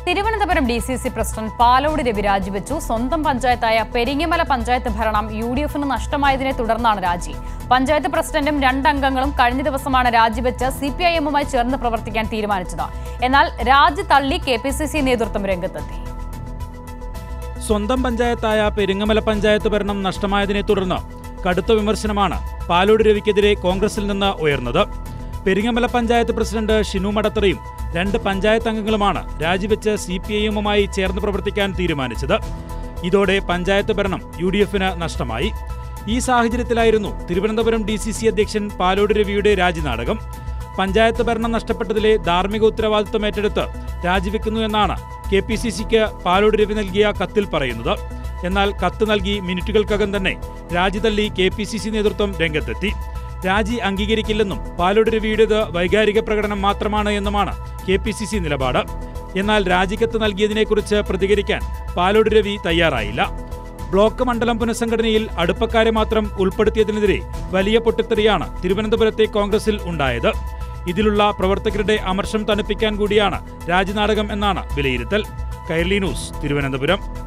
Thiruvananthapuram D C C president Palode Ravi രാജിവെച്ചു സ്വന്തം പഞ്ചായത്തായ പെരിങ്ങമല പഞ്ചായത്ത് ഭരണം യു ഡി എഫിന് നഷ്ടമായതിനെ തുടർന്നാണ് രാജി പഞ്ചായത്ത് പ്രസിഡന്റും രണ്ടംഗങ്ങളും കഴിഞ്ഞ ദിവസമാണ് രാജിവെച്ച് സി പി ഐ എമ്മുമായി ചേർന്ന് പ്രവർത്തിക്കാൻ തീരുമാനിച്ചത് എന്നാൽ രാജി തള്ളി കെ പി സി സി നേതൃത്വം രംഗത്തെത്തി സ്വന്തം പഞ്ചായത്തായ പെരിങ്ങമല പഞ്ചായത്ത് ഭരണം നഷ്ടമായതിനെ തുടർന്ന് കടുത്ത വിമർശനമാണ് പാലോട് രവിക്കെതിരെ കോൺഗ്രസിൽ നിന്ന് ഉയർന്നത് പെരിങ്ങമല പഞ്ചായത്ത് പ്രസിഡന്റ് ഷിനു മടത്തറയും രണ്ട് പഞ്ചായത്ത് അംഗങ്ങളുമാണ് രാജിവെച്ച് സി പി ഐ എമ്മുമായി ചേർന്ന് പ്രവർത്തിക്കാൻ തീരുമാനിച്ചത് ഇതോടെ പഞ്ചായത്ത് ഭരണം യു ഡി എഫിന് നഷ്ടമായി ഈ സാഹചര്യത്തിലായിരുന്നു തിരുവനന്തപുരം ഡി സി സി അധ്യക്ഷൻ പാലോട് രവിയുടെ രാജിനാടകം പഞ്ചായത്ത് ഭരണം നഷ്ടപ്പെട്ടതിലെ ധാർമ്മിക ഉത്തരവാദിത്വം ഏറ്റെടുത്ത് രാജിവെക്കുന്നു എന്നാണ് കെ പി സി സിക്ക് പാലോട് രവി നൽകിയ കത്തിൽ പറയുന്നത് എന്നാൽ കത്ത് നൽകി മിനിറ്റുകൾക്കകം തന്നെ രാജി തള്ളി കെ പി സി സി നേതൃത്വം രംഗത്തെത്തി രാജി അംഗീകരിക്കില്ലെന്നും പാലോട് രവിയുടേത് വൈകാരിക പ്രകടനം മാത്രമാണ് എന്നുമാണ് കെ പി സി സി നിലപാട് എന്നാൽ രാജിക്കത്ത് നൽകിയതിനെക്കുറിച്ച് പ്രതികരിക്കാൻ പാലോട് രവി തയ്യാറായില്ല ബ്ലോക്ക് മണ്ഡലം പുനഃസംഘടനയിൽ അടുപ്പക്കാരെ മാത്രം ഉൾപ്പെടുത്തിയതിനെതിരെ വലിയ പൊട്ടിത്തെറിയാണ് തിരുവനന്തപുരത്തെ കോൺഗ്രസിൽ ഉണ്ടായത് ഇതിലുള്ള പ്രവർത്തകരുടെ അമർഷം തണുപ്പിക്കാൻ കൂടിയാണ് രാജിനാടകം എന്നാണ് വിലയിരുത്തൽ കൈർലി ന്യൂസ് തിരുവനന്തപുരം